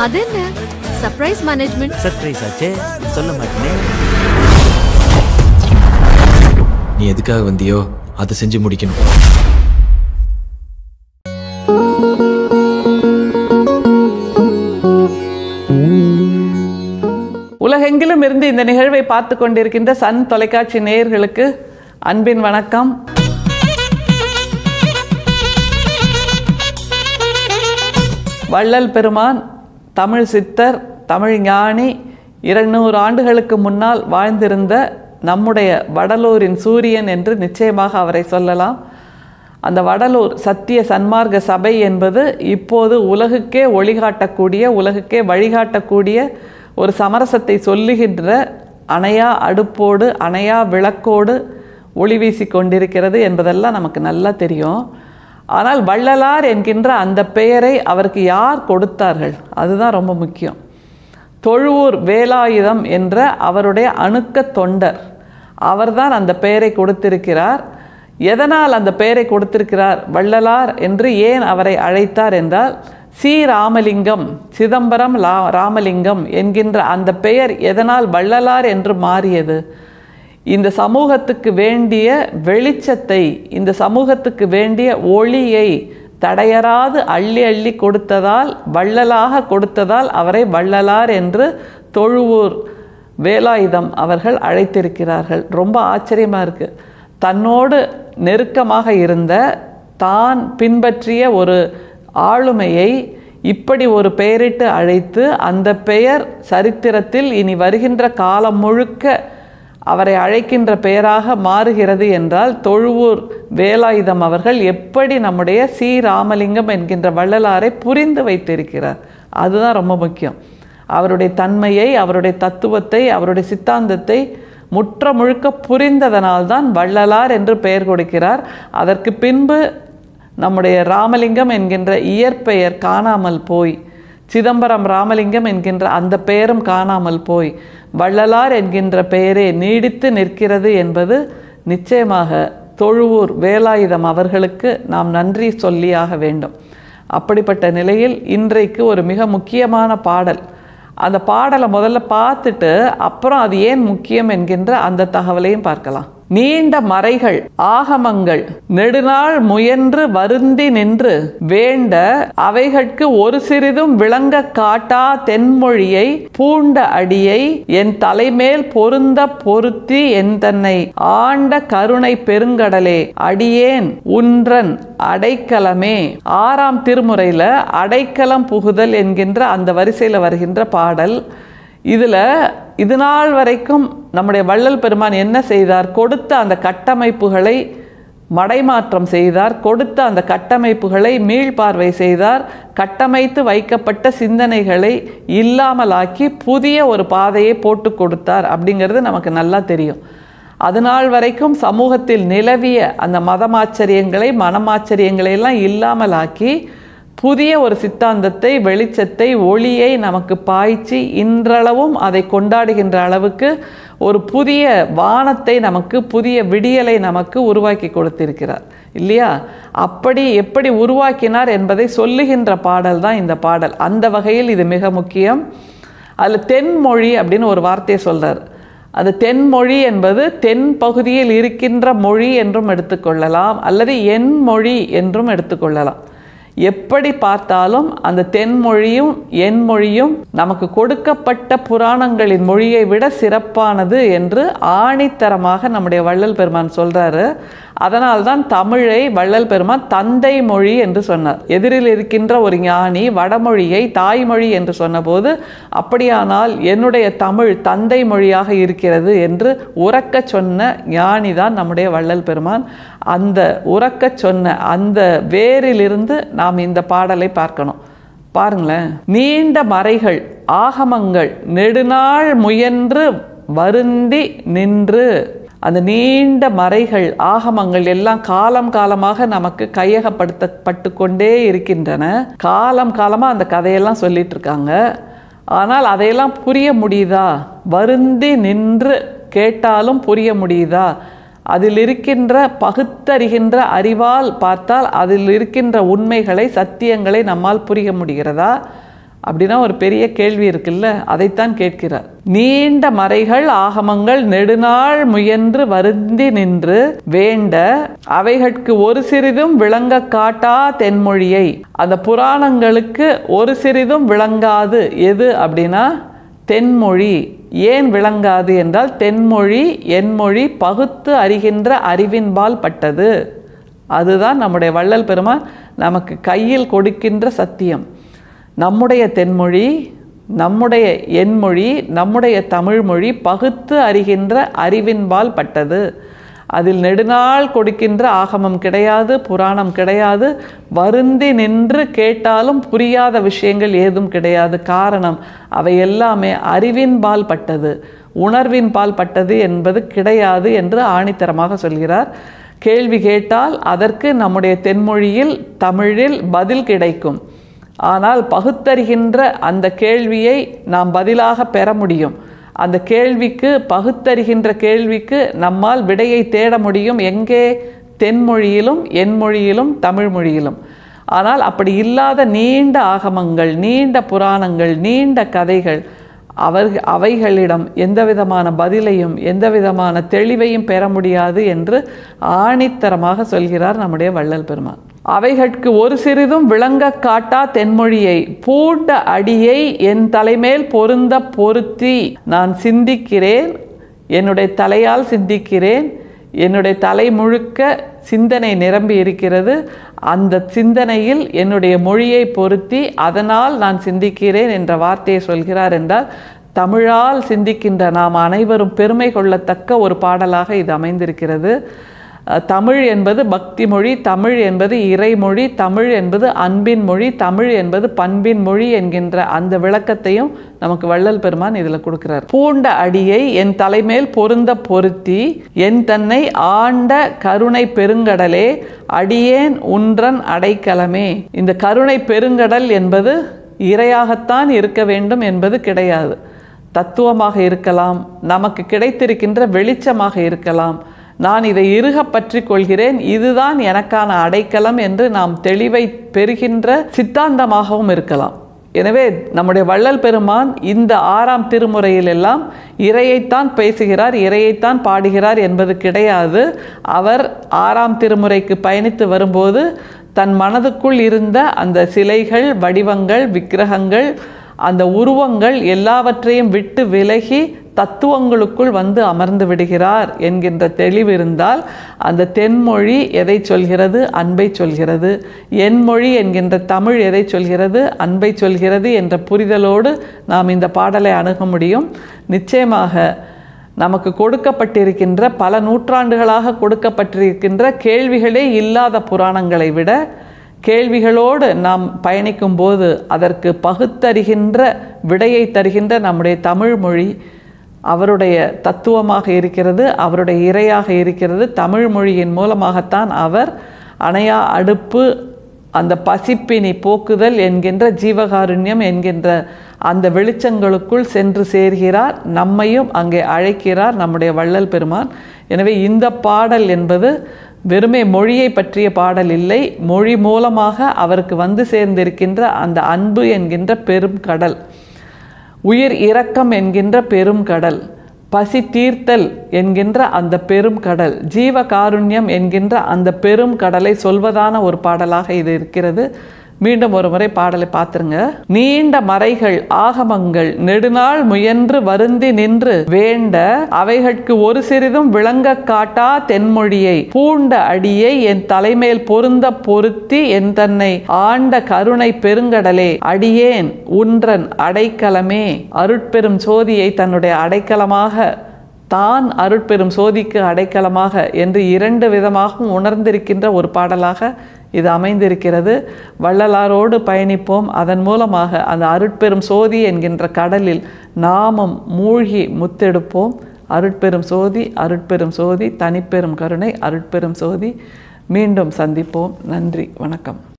அது என்ன surprise management surprise ஆச்சே சொல்ல மாட்டேனே நீ எதுக்காக வந்தியோ அதை செஞ்சு முடிக்கணும் உலகெங்கிலும் இருந்து இந்த நிகழ்வை பார்த்து கொண்டிருக்கின்ற சன் தொலைக்காட்சி நேயர்களுக்கு அன்பின் வணக்கம் வள்ளல் பெருமான் தமிழ் சித்தர் தமிழ் ஞானி இருநூறு ஆண்டுகளுக்கு முன்னால் வாழ்ந்திருந்த நம்முடைய வடலூரின் சூரியன் என்று நிச்சயமாக அவரை சொல்லலாம் அந்த வடலூர் சத்திய சன்மார்க்க சபை என்பது இப்போது உலகுக்கே ஒளிகாட்டக்கூடிய உலகுக்கே வழிகாட்டக்கூடிய ஒரு சமரசத்தை சொல்லுகின்ற அணையா அடுப்போடு அணையா விளக்கோடு ஒளி வீசி கொண்டிருக்கிறது என்பதெல்லாம் நமக்கு நல்லா தெரியும் ஆனால் வள்ளலார் என்கின்ற அந்த பெயரை அவருக்கு யார் கொடுத்தார்கள் அதுதான் ரொம்ப முக்கியம் தொழுவூர் வேலாயுதம் என்ற அவருடைய அணுக்க தொண்டர் அவர்தான் அந்த பெயரை கொடுத்திருக்கிறார் எதனால் அந்த பெயரை கொடுத்திருக்கிறார் வள்ளலார் என்று ஏன் அவரை அழைத்தார் என்றால் சி ராமலிங்கம் சிதம்பரம் லா ராமலிங்கம் என்கின்ற அந்த பெயர் எதனால் வள்ளலார் என்று மாறியது இந்த சமூகத்துக்கு வேண்டிய வெளிச்சத்தை இந்த சமூகத்துக்கு வேண்டிய ஒளியை தடையராது அள்ளி அள்ளி கொடுத்ததால் வள்ளலாக கொடுத்ததால் அவரை வள்ளலார் என்று தொழுவூர் வேலாயுதம் அவர்கள் அழைத்திருக்கிறார்கள் ரொம்ப ஆச்சரியமாக இருக்குது தன்னோடு நெருக்கமாக இருந்த தான் பின்பற்றிய ஒரு ஆளுமையை இப்படி ஒரு பெயரிட்டு அழைத்து அந்த பெயர் சரித்திரத்தில் இனி வருகின்ற காலம் முழுக்க அவரை அழைக்கின்ற பெயராக மாறுகிறது என்றால் தொழுவூர் வேலாயுதம் அவர்கள் எப்படி நம்முடைய சி ராமலிங்கம் என்கின்ற வள்ளலாரை புரிந்து வைத்திருக்கிறார் அதுதான் ரொம்ப முக்கியம் அவருடைய தன்மையை அவருடைய தத்துவத்தை அவருடைய சித்தாந்தத்தை முற்ற முழுக்க புரிந்ததனால்தான் வள்ளலார் என்று பெயர் கொடுக்கிறார் அதற்கு பின்பு நம்முடைய ராமலிங்கம் என்கின்ற இயற்பெயர் காணாமல் போய் சிதம்பரம் ராமலிங்கம் என்கின்ற அந்த பெயரும் காணாமல் போய் வள்ளலார் என்கின்ற பெயரே நீடித்து நிற்கிறது என்பது நிச்சயமாக தொழுவூர் வேலாயுதம் அவர்களுக்கு நாம் நன்றி சொல்லியாக வேண்டும் அப்படிப்பட்ட நிலையில் இன்றைக்கு ஒரு மிக முக்கியமான பாடல் அந்த பாடலை முதல்ல பார்த்துட்டு அப்புறம் அது ஏன் முக்கியம் என்கின்ற அந்த தகவலையும் பார்க்கலாம் நீண்ட மறைகள் ஆகமங்கள் நெடுநாள் முயன்று வருந்தி நின்று வேண்ட அவைகட்கு ஒரு சிறிதும் விளங்க காட்டா தென்மொழியை பூண்ட அடியை என் தலைமேல் பொருந்த பொருத்தி என் தன்னை ஆண்ட கருணை பெருங்கடலே அடியேன் உன்றன் அடைக்கலமே ஆறாம் திருமுறையில அடைக்கலம் புகுதல் என்கின்ற அந்த வரிசையில் வருகின்ற பாடல் இதில் இது நாள் வரைக்கும் நம்முடைய வள்ளல் பெருமான் என்ன செய்தார் கொடுத்த அந்த கட்டமைப்புகளை மடைமாற்றம் செய்தார் கொடுத்த அந்த கட்டமைப்புகளை மீள்பார்வை செய்தார் கட்டமைத்து வைக்கப்பட்ட சிந்தனைகளை இல்லாமலாக்கி புதிய ஒரு பாதையை போட்டு கொடுத்தார் அப்படிங்கிறது நமக்கு நல்லா தெரியும் அதுநாள் வரைக்கும் சமூகத்தில் நிலவிய அந்த மதமாச்சரியங்களை மனமாச்சரியங்களை எல்லாம் இல்லாமலாக்கி புதிய ஒரு சித்தாந்தத்தை வெளிச்சத்தை ஒளியை நமக்கு பாய்ச்சி இன்றளவும் அதை கொண்டாடுகின்ற அளவுக்கு ஒரு புதிய வானத்தை நமக்கு புதிய விடியலை நமக்கு உருவாக்கி கொடுத்திருக்கிறார் இல்லையா அப்படி எப்படி உருவாக்கினார் என்பதை சொல்லுகின்ற பாடல் தான் இந்த பாடல் அந்த வகையில் இது மிக முக்கியம் அதில் தென்மொழி அப்படின்னு ஒரு வார்த்தையை சொல்கிறார் அது தென்மொழி என்பது தென் பகுதியில் இருக்கின்ற மொழி என்றும் எடுத்துக்கொள்ளலாம் அல்லது என் மொழி என்றும் எடுத்துக்கொள்ளலாம் எப்படி பார்த்தாலும் அந்த தென்மொழியும் என் மொழியும் நமக்கு கொடுக்கப்பட்ட புராணங்களின் மொழியை விட சிறப்பானது என்று ஆணித்தரமாக நம்முடைய வள்ளல் பெருமான் சொல்றாரு அதனால்தான் தமிழை வள்ளல் பெருமான் தந்தை மொழி என்று சொன்னார் எதிரில் இருக்கின்ற ஒரு ஞானி வடமொழியை தாய்மொழி என்று சொன்னபோது அப்படியானால் என்னுடைய தமிழ் தந்தை மொழியாக இருக்கிறது என்று உறக்க சொன்ன ஞானி தான் நம்முடைய வள்ளல் பெருமான் அந்த உறக்க சொன்ன அந்த வேரிலிருந்து நாம் இந்த பாடலை பார்க்கணும் பாருங்களேன் நீண்ட மறைகள் ஆகமங்கள் நெடுநாள் முயன்று வருந்தி நின்று அந்த நீண்ட மறைகள் ஆகமங்கள் எல்லாம் காலம் காலமாக நமக்கு கையகப்படுத்தப்பட்டு கொண்டே இருக்கின்றன காலம் காலமாக அந்த கதையெல்லாம் சொல்லிட்டு இருக்காங்க ஆனால் அதையெல்லாம் புரிய முடியுதா வருந்தி நின்று கேட்டாலும் புரிய முடியுதா அதில் இருக்கின்ற பகுத்தறிகின்ற அறிவால் பார்த்தால் அதில் இருக்கின்ற உண்மைகளை சத்தியங்களை நம்மால் புரிய முடிகிறதா அப்படின்னா ஒரு பெரிய கேள்வி இருக்குல்ல அதைத்தான் கேட்கிறார் நீண்ட மறைகள் ஆகமங்கள் நெடுநாள் முயன்று வருந்தி நின்று வேண்ட அவைகட்கு ஒரு சிறிதும் விளங்க காட்டா தென்மொழியை அந்த புராணங்களுக்கு ஒரு சிறிதும் விளங்காது எது அப்படின்னா தென்மொழி ஏன் விளங்காது என்றால் தென்மொழி என்மொழி பகுத்து அறிகின்ற அறிவின்பால் பட்டது அதுதான் நம்முடைய வள்ளல் பெருமான் நமக்கு கையில் கொடுக்கின்ற சத்தியம் நம்முடைய தென்மொழி நம்முடைய எண்மொழி நம்முடைய தமிழ்மொழி பகுத்து அறிகின்ற அறிவின்பால் பட்டது அதில் நெடுநாள் கொடுக்கின்ற ஆகமம் கிடையாது புராணம் கிடையாது வருந்தி நின்று கேட்டாலும் புரியாத விஷயங்கள் ஏதும் கிடையாது காரணம் அவை எல்லாமே அறிவின்பால் பட்டது உணர்வின் பால் பட்டது என்பது கிடையாது என்று ஆணித்தரமாக சொல்கிறார் கேள்வி கேட்டால் அதற்கு நம்முடைய தென்மொழியில் தமிழில் பதில் கிடைக்கும் ஆனால் பகுத்தறிகின்ற அந்த கேள்வியை நாம் பதிலாக பெற முடியும் அந்த கேள்விக்கு பகுத்தறிகின்ற கேள்விக்கு நம்மால் விடையை தேட முடியும் எங்கே தென்மொழியிலும் என்மொழியிலும் தமிழ் மொழியிலும் ஆனால் அப்படி இல்லாத நீண்ட ஆகமங்கள் நீண்ட புராணங்கள் நீண்ட கதைகள் அவர் அவைகளிடம் எந்த விதமான பதிலையும் எந்த விதமான தெளிவையும் பெற முடியாது என்று ஆணித்தரமாக சொல்கிறார் நம்முடைய வள்ளல் பெருமான் அவைகட்கு ஒரு சிறிதும் விளங்க காட்டா தென்மொழியை பூண்ட அடியை என் தலைமேல் பொருந்த பொருத்தி நான் சிந்திக்கிறேன் என்னுடைய தலையால் சிந்திக்கிறேன் என்னுடைய தலை முழுக்க சிந்தனை நிரம்பி இருக்கிறது அந்த சிந்தனையில் என்னுடைய மொழியை பொருத்தி அதனால் நான் சிந்திக்கிறேன் என்ற வார்த்தையை சொல்கிறார் என்றால் தமிழால் சிந்திக்கின்ற நாம் அனைவரும் பெருமை கொள்ளத்தக்க ஒரு பாடலாக இது அமைந்திருக்கிறது அஹ், தமிழ் என்பது பக்தி மொழி தமிழ் என்பது இறைமொழி தமிழ் என்பது அன்பின் மொழி தமிழ் என்பது பண்பின் மொழி என்கின்ற அந்த விளக்கத்தையும் நமக்கு வள்ளல் பெருமான் இதில் கொடுக்கிறார் பூண்ட அடியை என் தலைமேல் பொருந்த பொருத்தி என் தன்னை ஆண்ட கருணை பெருங்கடலே அடியேன் உன்றன் அடைக்கலமே இந்த கருணை பெருங்கடல் என்பது இரையாகத்தான் இருக்க வேண்டும் என்பது கிடையாது தத்துவமாக இருக்கலாம் நமக்கு கிடைத்திருக்கின்ற வெளிச்சமாக இருக்கலாம் நான் இதை இறுக பற்றி கொள்கிறேன் இதுதான் எனக்கான அடைக்கலம் என்று நாம் தெளிவை பெறுகின்ற சித்தாந்தமாகவும் இருக்கலாம் எனவே நம்முடைய வள்ளல் பெருமான் இந்த ஆறாம் திருமுறையில் எல்லாம் இறையைத்தான் பேசுகிறார் இறையைத்தான் பாடுகிறார் என்பது கிடையாது அவர் ஆறாம் திருமுறைக்கு பயணித்து வரும்போது தன் மனதுக்குள் இருந்த அந்த சிலைகள் வடிவங்கள் விக்கிரகங்கள் அந்த உருவங்கள் எல்லாவற்றையும் விட்டு விலகி தத்துவங்களுக்குள் வந்து அமர்ந்து விடுகிறார் என்கின்ற தெளிவு இருந்தால் அந்த தென்மொழி எதை சொல்கிறது அன்பை சொல்கிறது என்மொழி என்கின்ற தமிழ் எதை சொல்கிறது அன்பை சொல்கிறது என்ற புரிதலோடு நாம் இந்த பாடலை அணுக முடியும் நிச்சயமாக நமக்கு கொடுக்கப்பட்டிருக்கின்ற பல நூற்றாண்டுகளாக கொடுக்கப்பட்டிருக்கின்ற கேள்விகளே இல்லாத புராணங்களை விட கேள்விகளோடு நாம் பயணிக்கும் போது அதற்கு பகுத்தறிகின்ற விடையை தருகின்ற நம்முடைய தமிழ் மொழி அவருடைய தத்துவமாக இருக்கிறது அவருடைய இரையாக இருக்கிறது தமிழ் மொழியின் மூலமாகத்தான் அவர் அணையா அடுப்பு அந்த பசிப்பினி போக்குதல் என்கின்ற ஜீவகாருண்யம் என்கின்ற அந்த வெளிச்சங்களுக்குள் சென்று சேர்கிறார் நம்மையும் அங்கே அழைக்கிறார் நம்முடைய வள்ளல் பெருமான் எனவே இந்த பாடல் என்பது வெறுமே மொழியை பற்றிய பாடல் இல்லை மொழி மூலமாக அவருக்கு வந்து சேர்ந்திருக்கின்ற அந்த அன்பு என்கின்ற பெரும் கடல் உயிர் இரக்கம் என்கின்ற பெரும் கடல் பசி தீர்த்தல் என்கின்ற அந்த பெரும் கடல் ஜீவ காருண்யம் என்கின்ற அந்த பெரும் கடலை சொல்வதான ஒரு பாடலாக இது இருக்கிறது மீண்டும் ஒரு முறை பாடலை பார்த்துருங்க நீண்ட மறைகள் ஆகமங்கள் நெடுநாள் முயன்று வருந்தி நின்று வேண்ட அவைகட்கு ஒரு சிறிதும் விளங்க காட்டா தென்மொழியை பூண்ட அடியை என் தலைமேல் பொருந்த பொருத்தி என் தன்னை ஆண்ட கருணை பெருங்கடலே அடியேன் உன்றன் அடைக்கலமே அருட்பெரும் சோதியை தன்னுடைய அடைக்கலமாக தான் அருட்பெரும் சோதிக்கு அடைக்கலமாக என்று இரண்டு விதமாகவும் உணர்ந்திருக்கின்ற ஒரு பாடலாக இது அமைந்திருக்கிறது வள்ளலாரோடு பயணிப்போம் அதன் மூலமாக அந்த அருட்பெரும் சோதி என்கின்ற கடலில் நாமும் மூழ்கி முத்தெடுப்போம் அருட்பெரும் சோதி அருட்பெரும் சோதி தனிப்பெரும் கருணை அருட்பெரும் சோதி மீண்டும் சந்திப்போம் நன்றி வணக்கம்